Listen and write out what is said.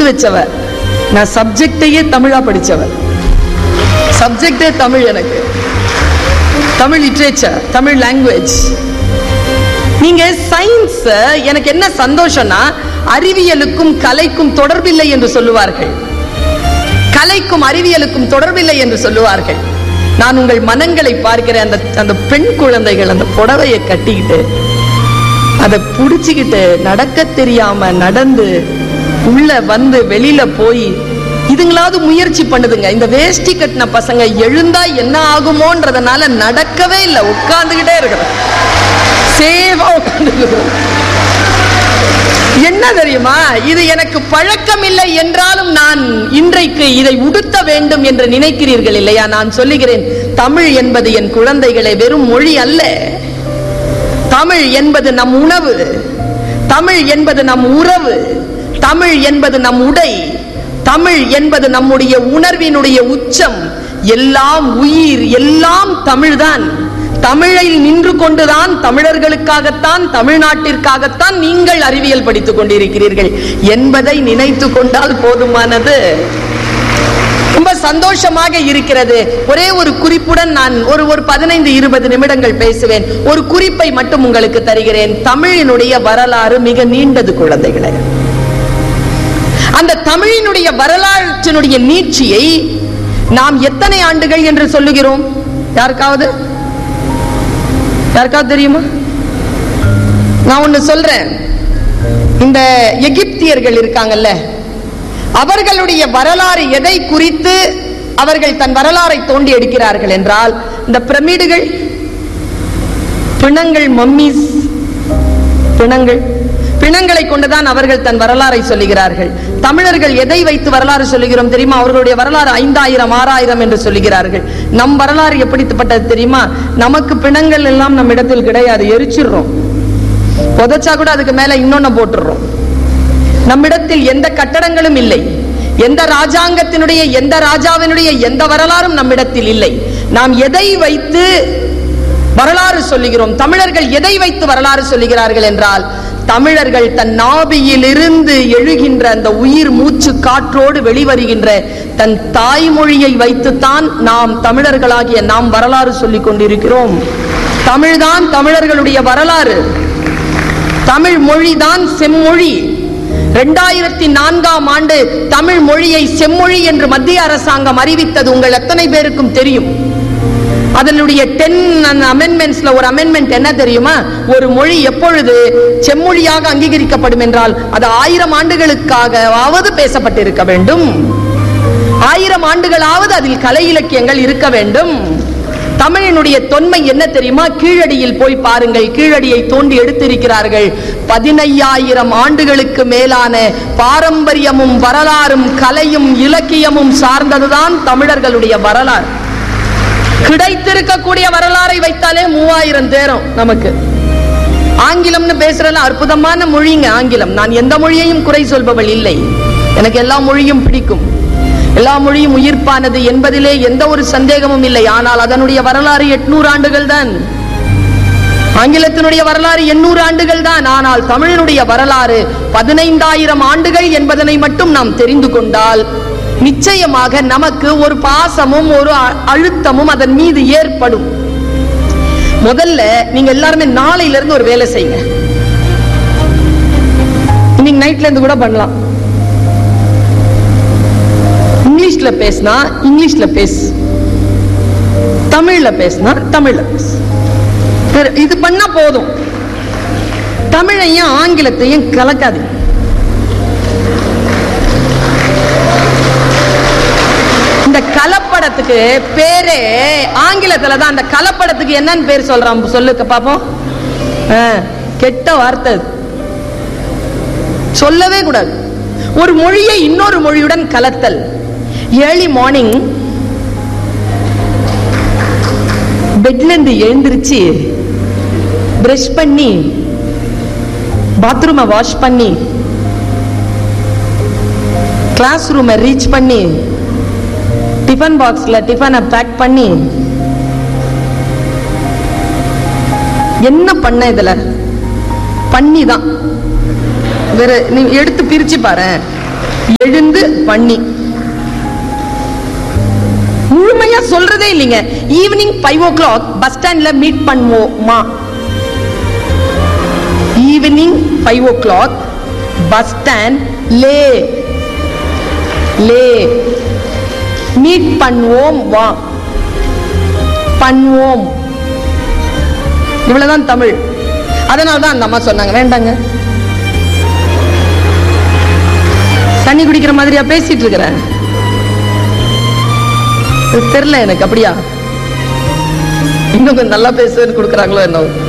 வச்சவ நான் சப்ஜெக்டையே தமிழா படிச்சவ சப்ஜெக்டே தமிழ் எனக்கு தமிழ் லிட்ரேச்சர் தமிழ் லாங்குவேஜ் நீங்க சயின்ஸ் எனக்கு என்ன சந்தோஷம்னா அறிவியலுக்கும் கலைக்கும் தொடர்பில்லை என்று சொல்லுவார்கள் கலைக்கும் அறிவியலுக்கும் தொடர்பில்லை என்று சொல்லுவார்கள் நான் உங்கள் மனங்களை பார்க்கிறேன் அந்த அந்த பெண் குழந்தைகள் அந்த புடவையை கட்டிக்கிட்டு அதை புடிச்சுக்கிட்டு நடக்க தெரியாம நடந்து உள்ள வந்து வெளியில போய் இதுங்களாவது முயற்சி பண்ணுதுங்க இந்த வேஷ்டி கட்டின பசங்க எழுந்தா என்ன ஆகுமோன்றதுனால நடக்கவே இல்லை உட்கார்ந்துகிட்டே இருக்கிறேன் சேவா உட்கார்ந்து என்ன தெரியுமா இது எனக்கு பழக்கம் இல்லை என்றாலும் நான் இன்றைக்கு இதை உடுத்த வேண்டும் என்று நினைக்கிறீர்கள் இல்லையா நான் சொல்லுகிறேன் தமிழ் என்பது என் குழந்தைகளை வெறும் மொழி அல்ல தமிழ் என்பது நம் உணவு தமிழ் என்பது நம் உறவு தமிழ் என்பது நம் உடை தமிழ் என்பது நம்முடைய உணர்வினுடைய உச்சம் எல்லாம் உயிர் எல்லாம் தமிழ்தான் தமிழில் நின்று கொண்டுதான் தமிழர்களுக்காகத்தான் தமிழ்நாட்டிற்காகத்தான் நீங்கள் அறிவியல் படித்துக் கொண்டிருக்கிறீர்கள் என்பதை நினைத்து கொண்டால் போதுமானது ரொம்ப சந்தோஷமாக இருக்கிறது ஒரே ஒரு குறிப்புடன் நான் ஒரு ஒரு பதினைந்து இருபது நிமிடங்கள் பேசுவேன் ஒரு குறிப்பை மட்டும் உங்களுக்கு தருகிறேன் தமிழினுடைய வரலாறு மிக நீண்டது குழந்தைகளே அந்த தமிழினுடைய வரலாற்றினுடைய நீட்சியை நாம் எத்தனை ஆண்டுகள் என்று சொல்லுகிறோம் யாருக்காவது யாருக்காவது தெரியுமா நான் ஒண்ணு சொல்றேன் இந்த எகிப்தியர்கள் இருக்காங்கல்ல அவர்களுடைய வரலாறு எதை குறித்து அவர்கள் தன் வரலாறை தோண்டி எடுக்கிறார்கள் என்றால் இந்த பிரமிடுகள் பிணங்கள் மம்மிஸ் பிணங்கள் பிணங்களை கொண்டுதான் அவர்கள் தன் வரலாறை சொல்லுகிறார்கள் தமிழர்கள் எதை வைத்து வரலாறு சொல்லுகிறோம் தெரியுமா அவர்களுடைய வரலாறு ஐந்தாயிரம் ஆறாயிரம் என்று சொல்லுகிறார்கள் நம் வரலாறு எப்படிப்பட்டது தெரியுமா நமக்கு பிணங்கள் எல்லாம் நம்ம இடத்தில் கிடையாது எரிச்சிடுறோம் புதைச்சா கூட அதுக்கு மேல இன்னொன்னு போட்டுடுறோம் நம்மிடத்தில் எந்த கட்டடங்களும் இல்லை எந்த ராஜாங்கத்தினுடைய எந்த ராஜாவினுடைய எந்த வரலாறும் நம்மிடத்தில் இல்லை நாம் எதை வைத்து வரலாறு சொல்லுகிறோம் தமிழர்கள் எதை வைத்து வரலாறு சொல்லுகிறார்கள் என்றால் தமிழர்கள் தன் நாபியிலிருந்து எழுகின்ற அந்த உயிர் மூச்சு காற்றோடு வெளிவருகின்ற தன் தாய்மொழியை வைத்துத்தான் நாம் தமிழர்களாகிய நாம் வரலாறு சொல்லிக் கொண்டிருக்கிறோம் தமிழ்தான் தமிழர்களுடைய வரலாறு தமிழ் மொழிதான் செம்மொழி இரண்டாயிரத்தி நான்காம் ஆண்டு தமிழ் மொழியை செம்மொழி என்று மத்திய அரசாங்கம் அறிவித்தது உங்கள் எத்தனை பேருக்கும் தெரியும் அதனுடைய டென் அமெண்ட்மெண்ட்ஸ்ல ஒரு அமெண்ட்மெண்ட் என்ன தெரியுமா ஒரு மொழி எப்பொழுது செம்மொழியாக அங்கீகரிக்கப்படும் என்றால் அது ஆயிரம் ஆண்டுகளுக்காகவாவது பேசப்பட்டிருக்க வேண்டும் ஆயிரம் ஆண்டுகளாவது அதில் கலை இலக்கியங்கள் இருக்க வேண்டும் தமிழினுடைய தொன்மை என்ன தெரியுமா கீழடியில் போய் பாருங்கள் கீழடியை தோண்டி எடுத்திருக்கிறார்கள் பதினையாயிரம் ஆண்டுகளுக்கு மேலான பாரம்பரியமும் வரலாறும் கலையும் இலக்கியமும் சார்ந்ததுதான் தமிழர்களுடைய வரலாறு கிடைத்திருக்கக்கூடிய வரலாறை வைத்தாலே மூவாயிரம் தேரும் நமக்கு ஆங்கிலம்னு பேசுறல அற்புதமான மொழிங்க ஆங்கிலம் நான் எந்த மொழியையும் குறை சொல்பவள் இல்லை எனக்கு எல்லா மொழியும் பிடிக்கும் எல்லா மொழியும் உயிர்ப்பானது என்பதிலே எந்த ஒரு சந்தேகமும் இல்லை ஆனால் அதனுடைய வரலாறு எட்நூறு ஆண்டுகள் தான் ஆங்கிலத்தினுடைய வரலாறு எண்ணூறு ஆண்டுகள் தான் ஆனால் தமிழினுடைய வரலாறு பதினைந்தாயிரம் ஆண்டுகள் என்பதனை மட்டும் நாம் தெரிந்து கொண்டால் நிச்சயமாக நமக்கு ஒரு பாசமும் ஒரு அ- அழுத்தமும் அதன் மீது ஏற்படும் முதல்ல நீங்க எல்லாருமே நாளையில இருந்து ஒரு வேலை செய்யுங்க இன்னைக்கு நைட்ல இருந்து கூட பண்ணலாம் இங்கிலீஷ்ல பேசினா இங்கிலீஷ்ல பேசு தமிழ்ல பேசினா தமிழ்ல பேசு வேற இது பண்ணா போதும் தமிழையும் ஆங்கிலத்தையும் கலக்காது இந்த கலப்படத்துக்கு பேரே ஆங்கிலத்துல தான் அந்த கலப்படத்துக்கு என்னன்னு பேர் சொல்றான் சொல்லுக்க பாப்போம் ஆ, கெட்ட வார்த்தை அது. சொல்லவே கூடாது ஒரு மொழியை இன்னொரு மொழியுடன் கலத்தல் ஏர்லி மார்னிங் பெட்ல இருந்து எழுந்திருச்சு பிரஷ் பண்ணி பாத்ரூமை வாஷ் பண்ணி கிளாஸ் ரூமை ரீச் பண்ணி டிஃபன் பாக்ஸ்ல டிஃபனை பேக் பண்ணி என்ன பண்ண இதுல பண்ணி தான் வேற நீ எடுத்து பிரிச்சு பாரு எழுந்து பண்ணி முழுமையா சொல்றதே இல்லைங்க evening five o'clock bus ஸ்டாண்ட்ல மீட் பண்ணுவோமா evening five o'clock bus stand லே லே மீட் பண்ணுவோம் வா பண்ணுவோம் இவ்வளவுதான் தமிழ் அதனால தான் அந்த அம்மா சொன்னாங்க வேண்டாங்க தண்ணி குடிக்கிற மாதிரியா பேசிட்டு இருக்கிறேன் இது தெரியல எனக்கு அப்படியா இன்னும் கொஞ்சம் நல்லா பேசுன்னு கொடுக்குறாங்களோ என்ன